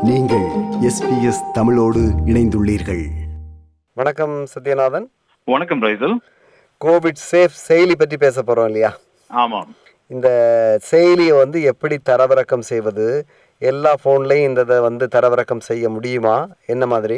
நீங்கள் எஸ்பிஎஸ் தமிழோடு இணைந்துள்ளீர்கள் வணக்கம் சத்யநாதன் வணக்கம் ரைசல் கோவிட் சேஃப் செயலி பற்றி பேச போகிறோம் இல்லையா ஆமாம் இந்த செயலியை வந்து எப்படி தரவிறக்கம் செய்வது எல்லா ஃபோன்லேயும் இந்த இதை வந்து தரவிறக்கம் செய்ய முடியுமா என்ன மாதிரி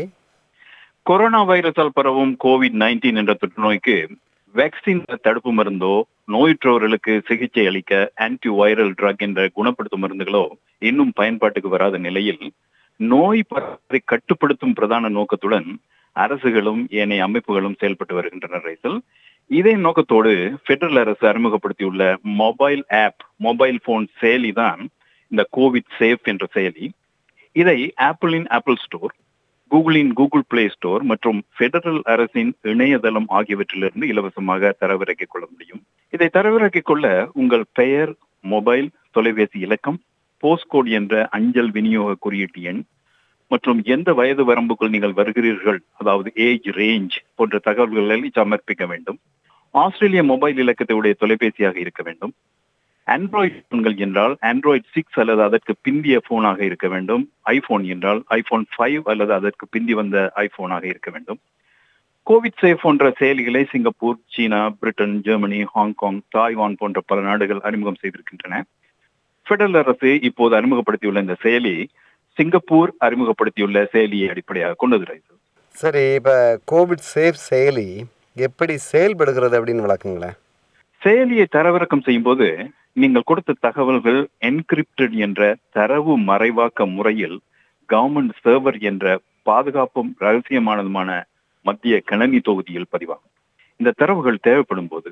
கொரோனா வைரஸால் பரவும் கோவிட் நைன்டீன் என்ற தொற்று நோய்க்கு வேக்சின் தடுப்பு மருந்தோ நோயுற்றவர்களுக்கு சிகிச்சை அளிக்க ஆன்டி வைரல் ட்ரக் என்ற குணப்படுத்தும் மருந்துகளோ இன்னும் பயன்பாட்டுக்கு வராத நிலையில் நோய் பரவலை கட்டுப்படுத்தும் பிரதான நோக்கத்துடன் அரசுகளும் ஏனைய அமைப்புகளும் செயல்பட்டு வருகின்றன ரைசல் இதே நோக்கத்தோடு பெடரல் அரசு அறிமுகப்படுத்தியுள்ள மொபைல் ஆப் மொபைல் போன் செயலி தான் இந்த கோவிட் சேஃப் என்ற செயலி இதை ஆப்பிளின் ஆப்பிள் ஸ்டோர் கூகுளின் கூகுள் பிளே ஸ்டோர் மற்றும் பெடரல் அரசின் இணையதளம் ஆகியவற்றிலிருந்து இலவசமாக தரவிறக்கிக் கொள்ள முடியும் இதை தரவிறக்கிக் கொள்ள உங்கள் பெயர் மொபைல் தொலைபேசி இலக்கம் போஸ்ட்கோட் என்ற அஞ்சல் விநியோக குறியீட்டு எண் மற்றும் எந்த வயது வரம்புக்குள் நீங்கள் வருகிறீர்கள் அதாவது ஏஜ் ரேஞ்ச் போன்ற தகவல்களை சமர்ப்பிக்க வேண்டும் ஆஸ்திரேலிய மொபைல் இலக்கத்தை உடைய தொலைபேசியாக இருக்க வேண்டும் ஆண்ட்ராய்டு போன்கள் என்றால் ஆண்ட்ராய்டு சிக்ஸ் அல்லது அதற்கு பிந்திய போனாக இருக்க வேண்டும் ஐபோன் என்றால் ஐபோன் ஃபைவ் அல்லது அதற்கு பிந்தி வந்த ஐபோனாக இருக்க வேண்டும் கோவிட் சேஃப் போன்ற செயலிகளை சிங்கப்பூர் சீனா பிரிட்டன் ஜெர்மனி ஹாங்காங் தாய்வான் போன்ற பல நாடுகள் அறிமுகம் செய்திருக்கின்றன பெடரல் அரசு இப்போது அறிமுகப்படுத்தியுள்ள இந்த செயலி சிங்கப்பூர் அறிமுகப்படுத்தியுள்ள செயலியை அடிப்படையாக கொண்டது ரைசு சரி இப்போ கோவிட் சேஃப் செயலி எப்படி செயல்படுகிறது அப்படின்னு விளக்குங்களேன் செயலியை தரவிறக்கம் செய்யும் போது நீங்கள் கொடுத்த தகவல்கள் என்கிரிப்டட் என்ற தரவு மறைவாக்க முறையில் கவர்மெண்ட் சர்வர் என்ற பாதுகாப்பும் ரகசியமானதுமான மத்திய கணனி தொகுதியில் பதிவாகும் இந்த தரவுகள் தேவைப்படும் போது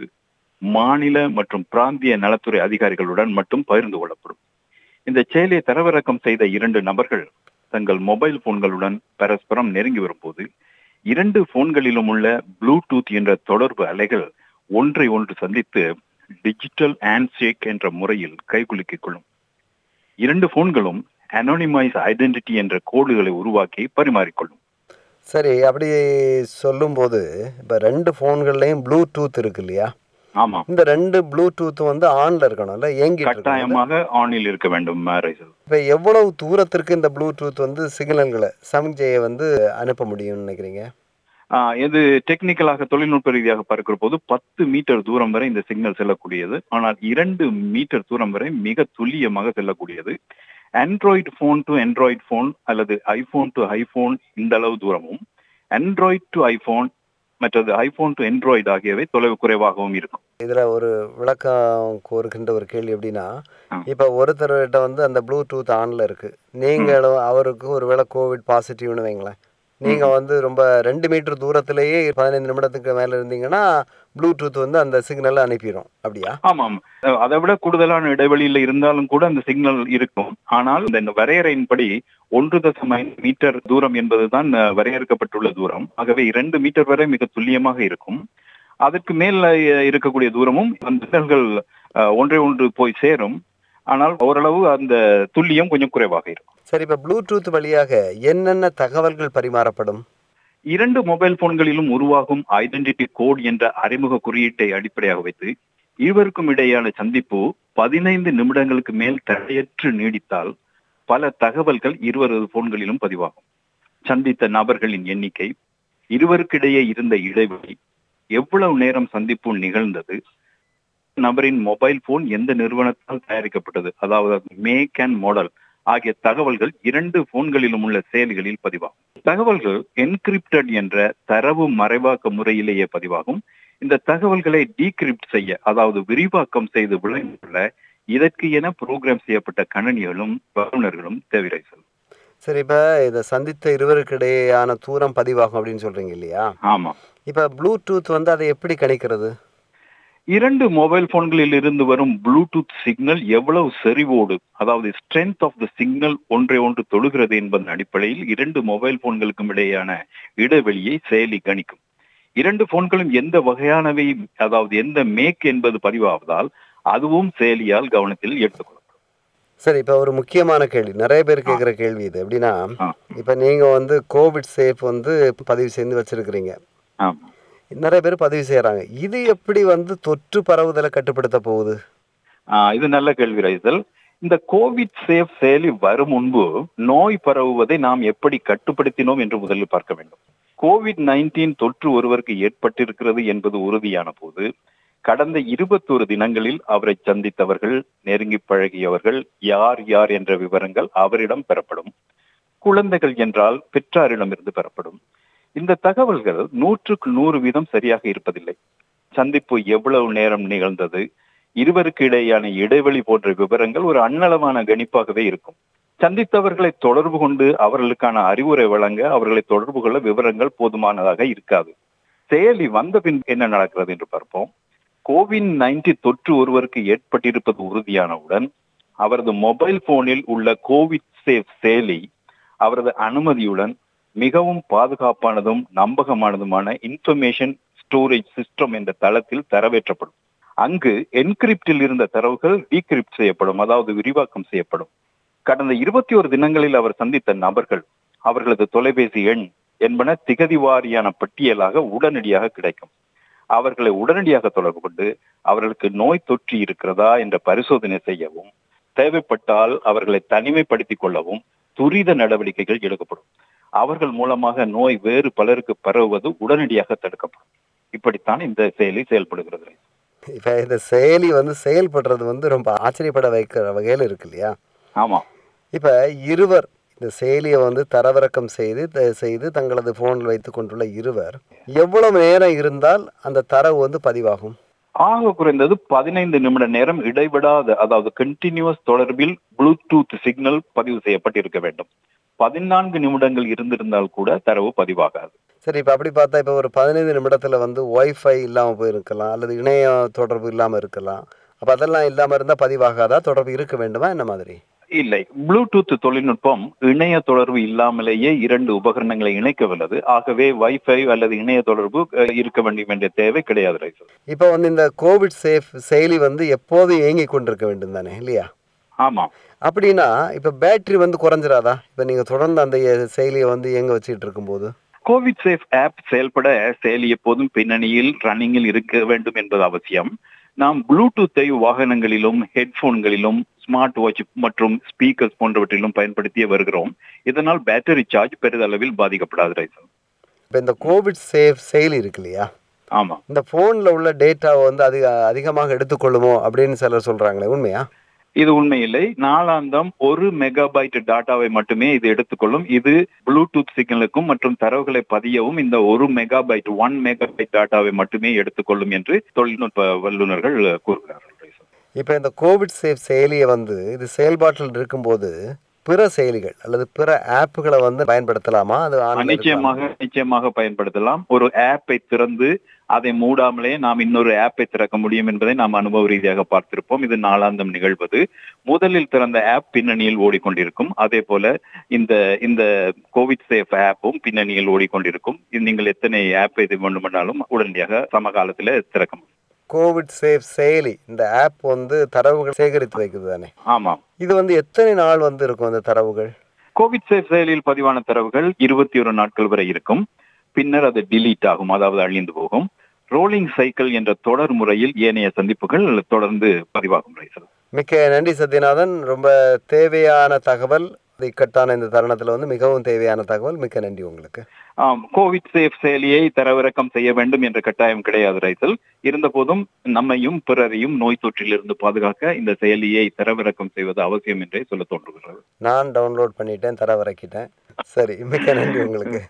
மாநில மற்றும் பிராந்திய நலத்துறை அதிகாரிகளுடன் மட்டும் பகிர்ந்து கொள்ளப்படும் இந்த செயலியை தரவிறக்கம் செய்த இரண்டு நபர்கள் தங்கள் மொபைல் போன்களுடன் பரஸ்பரம் நெருங்கி வரும்போது இரண்டு போன்களிலும் உள்ள ப்ளூடூத் என்ற தொடர்பு அலைகள் ஒன்றை ஒன்று சந்தித்து டிஜிட்டல் ஹேண்ட்ஷேக் என்ற முறையில் கைகுலுக்கிக் கொள்ளும் இரண்டு போன்களும் அனோனிமைஸ் ஐடென்டிட்டி என்ற கோடுகளை உருவாக்கி பரிமாறிக்கொள்ளும் சரி அப்படி சொல்லும்போது இப்போ ரெண்டு ஃபோன்கள்லேயும் ப்ளூடூத் இருக்கு இல்லையா ஆமா இந்த ரெண்டு ப்ளூடூத் வந்து ஆன்ல இருக்கணும்ல இயங்கிட்டு இருக்கணும் கட்டாயமாக ஆனில் இருக்க வேண்டும் ரைசல் இப்போ எவ்வளவு தூரத்திற்கு இந்த ப்ளூடூத் வந்து சிக்னல்களை சமிக்ஞையை வந்து அனுப்ப முடியும்னு நினைக்கிறீங்க ஆஹ் இது டெக்னிக்கலாக தொழில்நுட்ப ரீதியாக பார்க்கிற போது பத்து மீட்டர் தூரம் வரை இந்த சிக்னல் செல்லக்கூடியது ஆனால் இரண்டு மீட்டர் தூரம் வரை மிக துல்லியமாக செல்லக்கூடியது Android phone to Android phone அல்லது ஐபோன் டு ஐபோன் இந்த அளவு தூரமும் ஆண்ட்ராய்டு டு ஐபோன் மற்றது ஐபோன் டு ஆண்ட்ராய்டு ஆகியவை தொலைவு குறைவாகவும் இருக்கும் இதுல ஒரு விளக்கம் கோருகின்ற ஒரு கேள்வி எப்படின்னா ஆ. இப்ப ஒருத்தர்கிட்ட வந்து அந்த ப்ளூடூத் ஆன்ல இருக்கு நீங்களும் அவருக்கு ஒருவேளை கோவிட் பாசிட்டிவ்னு வைங்களேன் நீங்க வந்து ரொம்ப ரெண்டு மீட்டர் தூரத்திலேயே பதினைந்து நிமிடத்துக்கு மேல இருந்தீங்கன்னா ப்ளூடூத் வந்து அந்த சிக்னலை அனுப்பிடும் அப்படியா ஆமாம் அஹ் அதை விட கூடுதலான இடைவெளியில இருந்தாலும் கூட அந்த சிக்னல் இருக்கும் ஆனால் இந்த வரையறையின்படி ஒன்று தசம் ஐந்து மீட்டர் தூரம் என்பதுதான் அஹ், வரையறுக்கப்பட்டுள்ள தூரம் ஆகவே இரண்டு மீட்டர் வரை மிக துல்லியமாக இருக்கும் அதற்கு மேல் அஹ், இருக்கக்கூடிய தூரமும் அந்த சிக்னல்கள் அஹ், ஒன்றை ஒன்று போய் சேரும் ஆனால் ஓரளவு அந்த துல்லியம் கொஞ்சம் குறைவாக இருக்கும் சரி இப்ப ப்ளூடூத் வழியாக என்னென்ன தகவல்கள் பரிமாறப்படும் இரண்டு மொபைல் போன்களிலும் உருவாகும் ஐடென்டிட்டி கோட் என்ற அறிமுக குறியீட்டை அடிப்படையாக வைத்து இருவருக்கும் இடையேயான சந்திப்பு பதினைந்து நிமிடங்களுக்கு மேல் தடையற்று நீடித்தால் பல தகவல்கள் இருவரது போன்களிலும் பதிவாகும் சந்தித்த நபர்களின் எண்ணிக்கை இருவருக்கிடையே இருந்த இடைவெளி எவ்வளவு நேரம் சந்திப்பு நிகழ்ந்தது நபரின் மொபைல் போன் எந்த நிறுவனத்தால் தயாரிக்கப்பட்டது அதாவது மேக் அண்ட் மாடல் ஆகிய தகவல்கள் இரண்டு போன்களிலும் உள்ள செயலிகளில் பதிவாகும் தகவல்கள் என்கிரிப்டட் என்ற தரவு மறைவாக்க முறையிலேயே பதிவாகும் இந்த தகவல்களை டீகிரிப்ட் செய்ய அதாவது விரிவாக்கம் செய்து விளங்கியுள்ள இதற்கு என புரோகிராம் செய்யப்பட்ட கணனிகளும் வல்லுநர்களும் தேவை சார் சரி இப்ப இதை சந்தித்த இருவருக்கு இடையேயான தூரம் பதிவாகும் அப்படின்னு சொல்றீங்க இல்லையா ஆமா இப்ப ப்ளூடூத் வந்து அதை எப்படி கணிக்கிறது இரண்டு மொபைல் போன்களில் இருந்து வரும் ப்ளூடூத் சிக்னல் எவ்வளவு செறிவோடு அதாவது ஸ்ட்ரென்த் ஆஃப் த சிக்னல் ஒன்றை ஒன்று தொடுகிறது என்பதன் அடிப்படையில் இரண்டு மொபைல் போன்களுக்கும் இடையேயான இடைவெளியை செயலி கணிக்கும் இரண்டு போன்களும் எந்த வகையானவை அதாவது எந்த மேக் என்பது பதிவாவதால் அதுவும் செயலியால் கவனத்தில் எடுத்துக்கொள்ளப்படும் சரி இப்போ ஒரு முக்கியமான கேள்வி நிறைய பேர் கேட்குற கேள்வி இது எப்படின்னா ஆ. இப்போ நீங்கள் வந்து கோவிட் சேஃப் வந்து பதிவு செய்து வச்சிருக்கிறீங்க ஆமா நிறைய பேர் பதிவு செய்கிறாங்க இது எப்படி வந்து தொற்று பரவுதலை கட்டுப்படுத்த போகுது ஆஹ் இது நல்ல கேள்வி ரைசல் இந்த கோவிட் சேஃப் செயலி வரும் முன்பு நோய் பரவுவதை நாம் எப்படி கட்டுப்படுத்தினோம் என்று முதலில் பார்க்க வேண்டும் கோவிட் நைன்டீன் தொற்று ஒருவருக்கு ஏற்பட்டிருக்கிறது என்பது உறுதியான போது கடந்த இருபத்தோரு தினங்களில் அவரை சந்தித்தவர்கள் நெருங்கி பழகியவர்கள் யார் யார் என்ற விவரங்கள் அவரிடம் பெறப்படும் குழந்தைகள் என்றால் பெற்றாரிடமிருந்து பெறப்படும் இந்த தகவல்கள் நூற்றுக்கு நூறு வீதம் சரியாக இருப்பதில்லை சந்திப்பு எவ்வளவு நேரம் நிகழ்ந்தது இருவருக்கு இடையேயான இடைவெளி போன்ற விவரங்கள் ஒரு அன்னளவான கணிப்பாகவே இருக்கும் சந்தித்தவர்களை தொடர்பு கொண்டு அவர்களுக்கான அறிவுரை வழங்க அவர்களை தொடர்பு கொள்ள விவரங்கள் போதுமானதாக இருக்காது செயலி வந்த பின் என்ன நடக்கிறது என்று பார்ப்போம் கோவிட் நைன்டீன் தொற்று ஒருவருக்கு ஏற்பட்டிருப்பது உறுதியானவுடன் அவரது மொபைல் போனில் உள்ள கோவிட் சேஃப் செயலி அவரது அனுமதியுடன் மிகவும் பாதுகாப்பானதும் நம்பகமானதுமான இன்ஃபர்மேஷன் ஸ்டோரேஜ் சிஸ்டம் என்ற தளத்தில் தரவேற்றப்படும் அங்கு என்கிரிப்டில் இருந்த தரவுகள் டீகிரிப்ட் செய்யப்படும் அதாவது விரிவாக்கம் செய்யப்படும் கடந்த இருபத்தி ஒரு தினங்களில் அவர் சந்தித்த நபர்கள் அவர்களது தொலைபேசி எண் என்பன திகதி வாரியான பட்டியலாக உடனடியாக கிடைக்கும் அவர்களை உடனடியாக தொடர்பு கொண்டு அவர்களுக்கு நோய் தொற்று இருக்கிறதா என்ற பரிசோதனை செய்யவும் தேவைப்பட்டால் அவர்களை தனிமைப்படுத்திக் கொள்ளவும் துரித நடவடிக்கைகள் எடுக்கப்படும் அவர்கள் மூலமாக நோய் வேறு பலருக்கு பரவுவது உடனடியாக தடுக்கப்படும் இப்படித்தான் இந்த செயலி செயல்படுகிறது இப்போ இந்த செயலி வந்து செயல்படுறது வந்து ரொம்ப ஆச்சரியப்பட வைக்கிற வகையில் இருக்கு இல்லையா ஆமா இப்போ இருவர் இந்த செயலியை வந்து தரவிறக்கம் செய்து த- செய்து தங்களது ஃபோனில் வைத்து கொண்டுள்ள இருவர் எவ்வளவு நேரம் இருந்தால் அந்த தரவு வந்து பதிவாகும் ஆக குறைந்தது பதினைந்து நிமிட நேரம் இடைவிடாத அதாவது கண்டினியூஸ் தொடர்பில் ப்ளூடூத் சிக்னல் பதிவு செய்யப்பட்டிருக்க வேண்டும் பதினான்கு நிமிடங்கள் இருந்திருந்தால் கூட தரவு பதிவாகாது சரி இப்போ அப்படி பார்த்தா இப்போ ஒரு பதினைந்து நிமிடத்தில் வந்து ஒய்ஃபை இல்லாமல் போயிருக்கலாம் அல்லது இணைய தொடர்பு இல்லாமல் இருக்கலாம் அப்போ அதெல்லாம் இல்லாமல் இருந்தால் பதிவாகாதா தொடர்பு இருக்க வேண்டுமா என்ன மாதிரி இல்லை ப்ளூடூத் தொழில்நுட்பம் இணைய தொடர்பு இல்லாமலேயே இரண்டு உபகரணங்களை இணைக்க வல்லது ஆகவே வைஃபை அல்லது இணைய தொடர்பு அஹ், இருக்க வேண்டும் என்ற தேவை கிடையாது ரைசல் இப்போ வந்து இந்த கோவிட் சேஃப் செயலி வந்து எப்போதும் இயங்கி கொண்டிருக்க வேண்டும் தானே இல்லையா ஆமா அப்படின்னா இப்போ பேட்டரி வந்து குறைஞ்சிராதா இப்போ நீங்கள் தொடர்ந்து அந்த எ- செயலியை வந்து இயங்க வச்சுட்டு இருக்கும்போது கோவிட் சேஃப் ஆப் செயல்பட செயலி எப்போதும் பின்னணியில் ரன்னிங்கில் இருக்க வேண்டும் என்பது அவசியம் நாம் ப்ளூடூத்தை வாகனங்களிலும் ஹெட்போன்களிலும் ஸ்மார்ட் வாட்ச் மற்றும் ஸ்பீக்கர்ஸ் போன்றவற்றிலும் பயன்படுத்தியே வருகிறோம் இதனால் பேட்டரி சார்ஜ் பெரிதளவில் பாதிக்கப்படாது ரைசல் இப்போ இந்த கோவிட் சேஃப் செயலி இருக்கு இல்லையா ஆமா இந்த ஃபோனில் உள்ள டேட்டாவை வந்து அதிக அதிகமாக எடுத்துக்கொள்ளுமோ அப்படின்னு சிலர் சொல்கிறாங்களே உண்மையா இது உண்மையில்லை நாளாந்தம் ஒரு மெகாபைட் டாட்டாவை மட்டுமே இது எடுத்துக்கொள்ளும் இது ப்ளூடூத் சிக்னலுக்கும் மற்றும் தரவுகளை பதியவும் இந்த ஒரு மெகாபைட் ஒன் மெகாபைட் டாட்டாவை மட்டுமே எடுத்துக்கொள்ளும் என்று தொழில்நுட்ப வல்லுநர்கள் கூறுகிறார்கள் இப்போ இந்த கோவிட் சேஃப் செயலியை வந்து இது செயல்பாட்டில் இருக்கும்போது பிற செயலிகள் அல்லது பிற ஆப்புகளை வந்து பயன்படுத்தலாமா அது on ல இருக்கலாமா? நிச்சயமாக நிச்சயமாக பயன்படுத்தலாம் ஒரு ஆப்பை திறந்து அதை மூடாமலே நாம் இன்னொரு ஆப்பை திறக்க முடியும் என்பதை நாம் அனுபவ ரீதியாக பார்த்திருப்போம் இது நாளாந்தம் நிகழ்வது முதலில் திறந்த ஆப் பின்னணியில் ஓடிக்கொண்டிருக்கும் அதே போல இந்த இந்த கோவிட் சேஃப் ஆப்பும் பின்னணியில் ஓடிக்கொண்டிருக்கும் இது நீங்கள் எத்தனை ஆப் இது வேண்டுமென்றாலும் உடனடியாக சமகாலத்தில் திறக்க முடியும் கோவிட் சேஃப் செயலி இந்த ஆப் வந்து தரவுகள் சேகரித்து வைக்குது தானே ஆமாம் இது வந்து எத்தனை நாள் வந்து இருக்கும் அந்த தரவுகள் கோவிட் சேஃப் செயலியில் பதிவான தரவுகள் இருபத்தி ஒரு நாட்கள் வரை இருக்கும் பின்னர் அது delete ஆகும் அதாவது அழிந்து போகும் ரோலிங் சைக்கிள் என்ற தொடர் முறையில் ஏனைய சந்திப்புகள் தொடர்ந்து பதிவாகும் ரைசல் மிக்க நன்றி சத்யநாதன் ரொம்ப தேவையான தகவல் அது இக்கட்டான இந்த தருணத்தில் வந்து மிகவும் தேவையான தகவல் மிக்க நன்றி உங்களுக்கு ஆம் கோவிட் சேஃப் செயலியை தரவிறக்கம் செய்ய வேண்டும் என்ற கட்டாயம் கிடையாது ரைசல் இருந்த போதும் நம்மையும் பிறரையும் நோய் தொற்றிலிருந்து பாதுகாக்க இந்த செயலியை தரவிறக்கம் செய்வது அவசியம் என்றே சொல்ல தோன்றுகிறது நான் டவுன்லோட் பண்ணிட்டேன் தரவிறக்கிட்டேன் சரி மிக்க நன்றி உங்களுக்கு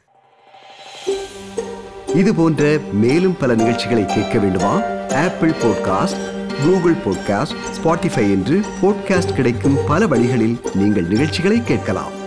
இது போன்ற மேலும் பல நிகழ்ச்சிகளை கேட்க வேண்டுமா Apple podcast Google podcast Spotify என்று பாட்காஸ்ட் கிடைக்கும் பல வழிகளில் நீங்கள் நிகழ்ச்சிகளை கேட்கலாம்